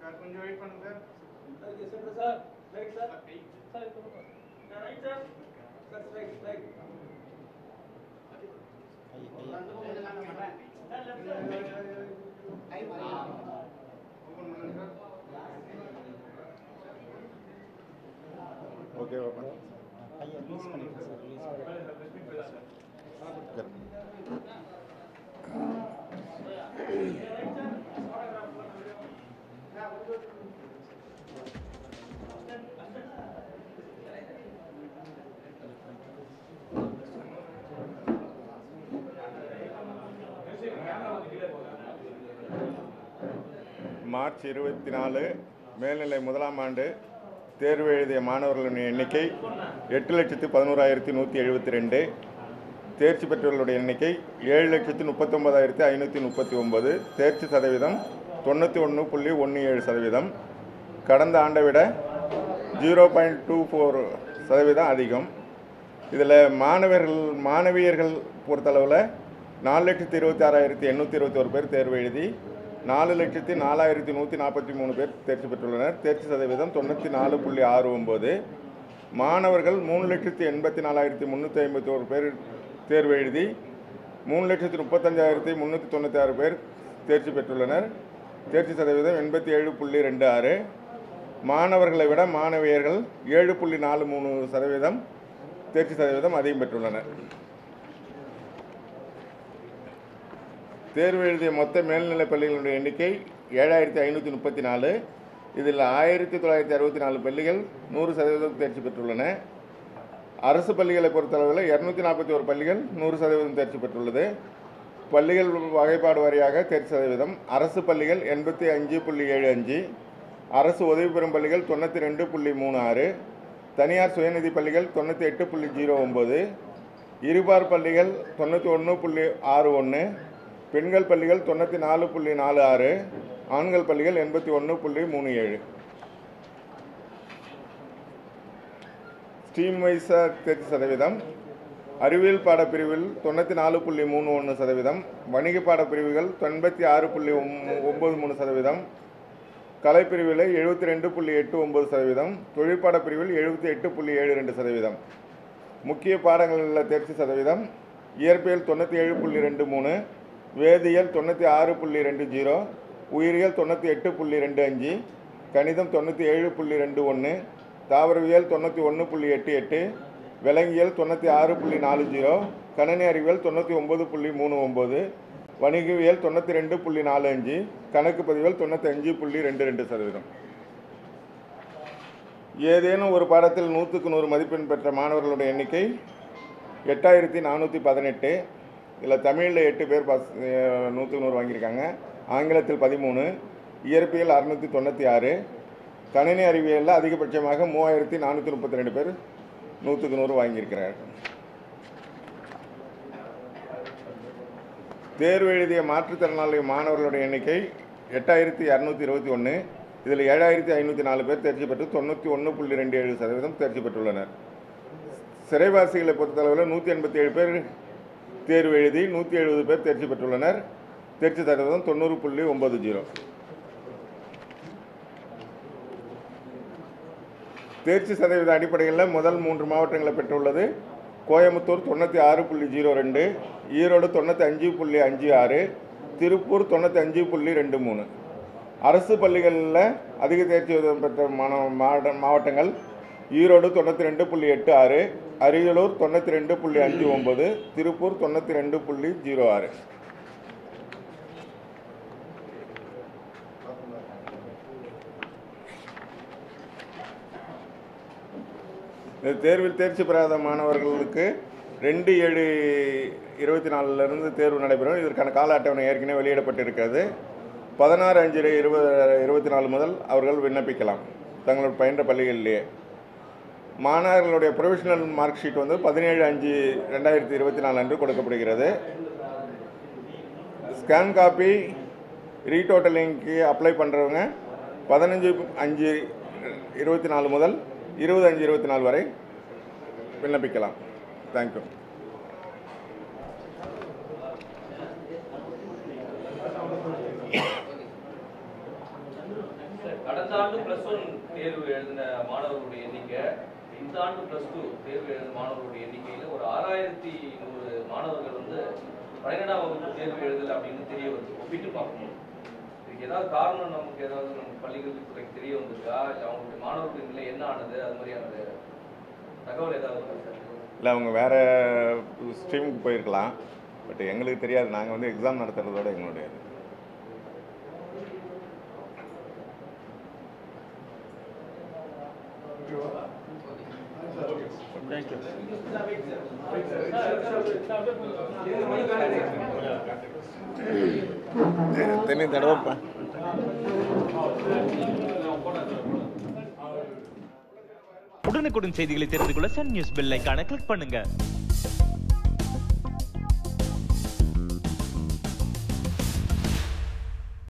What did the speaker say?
Sir கொஞ்சம் wait பண்ணுங்க sir sir right sir sir right sir sir right right open பண்ணுங்க sir okay open March இருபத்தி நாலு மேல்நிலை முதலாம் ஆண்டு தேர்வு எழுதிய மாணவர்களின் எண்ணிக்கை எட்டு லட்சத்து பதினோராயிரத்தி நூற்றி எழுபத்தி ரெண்டு தேர்ச்சி பெற்றவர்களுடைய எண்ணிக்கை ஏழு லட்சத்து முப்பத்தொம்பதாயிரத்தி ஐநூற்றி முப்பத்தி ஒம்பது தேர்ச்சி சதவீதம் தொண்ணூற்றி ஒன்று புள்ளி ஒன்று ஏழு சதவீதம் கடந்த ஆண்டை விட ஜீரோ பாயிண்ட் டூ ஃபோர் சதவீதம் அதிகம் இதில் மாணவர்கள் மாணவியர்கள் பொறுத்தளவில் நாலு லட்சத்தி இருபத்தி ஆறாயிரத்தி எண்ணூற்றி இருபத்தி ஒரு பேர் தேர்வு எழுதி நாலு லட்சத்தி நாலாயிரத்தி நூற்றி நாற்பத்தி மூணு பேர் தேர்ச்சி பெற்றுள்ளனர் தேர்ச்சி சதவீதம் தொண்ணூற்றி நாலு புள்ளி ஆறு ஒம்பது மாணவர்கள் மூணு லட்சத்தி எண்பத்தி நாலாயிரத்தி முந்நூற்றி ஐம்பத்தி ஒரு பேர் தேர்வு எழுதி மூணு லட்சத்தி முப்பத்தஞ்சாயிரத்தி முந்நூற்றி தொண்ணூற்றி ஆறு பேர் தேர்ச்சி பெற்றுள்ளனர் தேர்ச்சி சதவீதம் எண்பத்தி ஏழு புள்ளி ரெண்டு ஆறு மாணவர்களை விட மாணவியர்கள் ஏழு புள்ளி நாலு மூணு சதவீதம் தேர்ச்சி சதவீதம் அதிகம் பெற்றுள்ளனர் தேர்வு எழுதிய மொத்த மேல்நிலைப் பள்ளிகளுடைய எண்ணிக்கை ஏழாயிரத்தி ஐநூற்றி முப்பத்தி நாலு இதில் ஆயிரத்தி தொள்ளாயிரத்தி அறுபத்தி நாலு பள்ளிகள் நூறு சதவீதம் தேர்ச்சி பெற்றுள்ளன அரசு பள்ளிகளை பொறுத்தளவில் இரநூத்தி நாற்பத்தி ஒரு பள்ளிகள் நூறு சதவீதம் தேர்ச்சி பெற்றுள்ளது பள்ளிகள் வகைப்பாடு வாரியாக தேர்ச்சி சதவீதம் அரசு பள்ளிகள் எண்பத்தி அஞ்சு புள்ளி ஏழு அஞ்சு அரசு உதவி பெறும் பள்ளிகள் தொண்ணூற்றி ரெண்டு புள்ளி மூணு ஆறு தனியார் சுயநிதி பள்ளிகள் தொண்ணூற்றி எட்டு புள்ளி ஜீரோ ஒம்பது இருபார் பள்ளிகள் தொண்ணூற்றி ஒன்று புள்ளி ஆறு ஒன்று பெண்கள் பள்ளிகள் தொண்ணூற்றி நாலு புள்ளி நாலு ஆறு ஆண்கள் பள்ளிகள் எண்பத்தி ஒன்று புள்ளி மூணு ஏழு ஸ்ட்ரீம் வைஸாக தேர்ச்சி சதவீதம் அறிவியல் பாடப்பிரிவில் தொண்ணூற்றி நாலு புள்ளி மூணு ஒன்று சதவீதம் வணிக பாடப்பிரிவுகள் தொண்பத்தி ஆறு புள்ளி ஒம்பது மூணு சதவீதம் கலைப்பிரிவில் எழுபத்தி ரெண்டு புள்ளி எட்டு ஒம்பது சதவீதம் தொழிற்பாட பிரிவில் எழுபத்தி எட்டு புள்ளி ஏழு ரெண்டு சதவீதம் முக்கிய பாடங்களில் தேர்ச்சி சதவீதம் இயற்பியல் தொண்ணூற்றி ஏழு புள்ளி ரெண்டு மூணு வேதியியல் தொண்ணூற்றி ஆறு புள்ளி ரெண்டு ஜீரோ உயிரியல் தொண்ணூற்றி எட்டு புள்ளி ரெண்டு அஞ்சு கணிதம் தொண்ணூற்றி ஏழு புள்ளி ரெண்டு ஒன்று தாவரவியல் தொண்ணூற்றி ஒன்று புள்ளி எட்டு எட்டு விலங்கியல் தொண்ணூற்றி ஆறு புள்ளி நாலு ஜீரோ கணினி அறிவியல் தொண்ணூற்றி ஒம்பது புள்ளி மூணு ஒம்பது வணிகவியல் தொண்ணூற்றி ரெண்டு புள்ளி நாலு அஞ்சு கணக்கு பதிவியல் தொண்ணூற்றி அஞ்சு புள்ளி ரெண்டு ரெண்டு சதவீதம் ஏதேனும் ஒரு பாடத்தில் நூற்றுக்கு நூறு மதிப்பெண் பெற்ற மாணவர்களுடைய எண்ணிக்கை எட்டாயிரத்தி நானூற்றி பதினெட்டு இதில் தமிழில் எட்டு பேர் பாஸ் அஹ், நூற்றுக்கு நூறு வாங்கியிருக்காங்க ஆங்கிலத்தில் பதிமூணு இயற்பியல் அறுநூற்றி தொண்ணூற்றி ஆறு கணினி அறிவியலில் அதிகபட்சமாக மூவாயிரத்தி நானூற்றி முப்பத்தி ரெண்டு பேர் நூற்றுக்கு நூறு வாங்கியிருக்கிறார்கள் தேர்வு எழுதிய மாற்றுத்திறனாளி மாணவர்களுடைய எண்ணிக்கை எட்டாயிரத்தி இரநூத்தி இருபத்தி ஒன்று இதில் ஏழாயிரத்தி ஐநூற்றி நாலு பேர் தேர்ச்சி பெற்று தொண்ணூற்றி ஒன்று புள்ளி ரெண்டு ஏழு சதவீதம் தேர்ச்சி பெற்றுள்ளனர் சிறைவாசிகளை பொறுத்தளவில் நூற்றி எண்பத்தி ஏழு பேர் தேர்வு எழுதி நூற்றி எழுபது பேர் தேர்ச்சி பெற்றுள்ளனர் தேர்ச்சி சதவீதம் தொண்ணூறு புள்ளி ஒன்பது ஜீரோ தேர்ச்சி சதவீத அடிப்படையில் முதல் மூன்று மாவட்டங்களை பெற்றுள்ளது கோயம்புத்தூர் தொண்ணூற்றி ஆறு புள்ளி ஜீரோ ரெண்டு ஈரோடு தொண்ணூற்றி அஞ்சு புள்ளி அஞ்சு ஆறு திருப்பூர் தொண்ணூற்றி அஞ்சு புள்ளி ரெண்டு மூணு அரசு பள்ளிகளில் அதிக தேர்ச்சி விகிதம் பெற்ற மாணவ மாவட்ட மாவட்டங்கள் ஈரோடு தொண்ணூற்றி ரெண்டு புள்ளி எட்டு ஆறு அரியலூர் தொண்ணூற்றி ரெண்டு புள்ளி அஞ்சு ஒம்பது திருப்பூர் தொண்ணூற்றி ரெண்டு புள்ளி ஜீரோ ஆறு இந்த தேர்வில் தேர்ச்சி பெறாத மாணவர்களுக்கு ரெண்டு ஏழு இருபத்தி நாலுலேருந்து தேர்வு நடைபெறும் இதற்கான கால அட்டவணை ஏற்கனவே வெளியிடப்பட்டிருக்கிறது பதினாறு அஞ்சு இருபது இருபத்தி நாலு முதல் அவர்கள் விண்ணப்பிக்கலாம் தங்களோட பயின்ற பள்ளிகளிலேயே மாணவர்களுடைய ப்ரொவிஷனல் மார்க் ஷீட் வந்து பதினேழு அஞ்சு ரெண்டாயிரத்தி இருபத்தி நாலு அன்று கொடுக்கப்படுகிறது ஸ்கேன் காப்பி ரீடோட்டலிங்க்கு அப்ளை பண்ணுறவங்க பதினஞ்சு அஞ்சு இருபத்தி நாலு முதல் இருபது அஞ்சு இருபத்தி நாலு வரை விண்ணப்பிக்கலாம் தேங்க்யூ சார் கடந்த ஆண்டு பிளஸ் ஒன் தேர்வு எழுதின மாணவர்களுடைய எண்ணிக்கை இந்த ஆண்டு பிளஸ் டூ தேர்வு எழுதின மாணவர்களுடைய எண்ணிக்கையில ஒரு ஆறாயிரத்தி நூறு மாணவர்கள் வந்து பன்னிரெண்டாம் வகுப்பு தேர்வு எழுதல அப்படின்னு தெரிய வருது ஒப்பிட்டு பார்க்கணும் இதுக்கு ஏதாவது காரணம் நமக்கு ஏதாவது நம்ம பள்ளிகளுக்கு தெரிய வந்திருக்கா இல்லை அவங்களுடைய மாணவர்களுடைய நிலை என்ன ஆனது அது மாதிரியான தகவல் ஏதாவது இருக்கா சார் இல்லை அவங்க வேறு ஸ்ட்ரீமுக்கு போயிருக்கலாம் பட் எங்களுக்கு தெரியாது நாங்கள் வந்து எக்ஸாம் நடத்துறதோட எங்களுடைய இது. தண்ணி தடவைப்பா உடனுக்குடன் செய்திகளை தெரிந்து கொள்ள சன் நியூஸ் பெல் ஐகானை கிளிக் பண்ணுங்க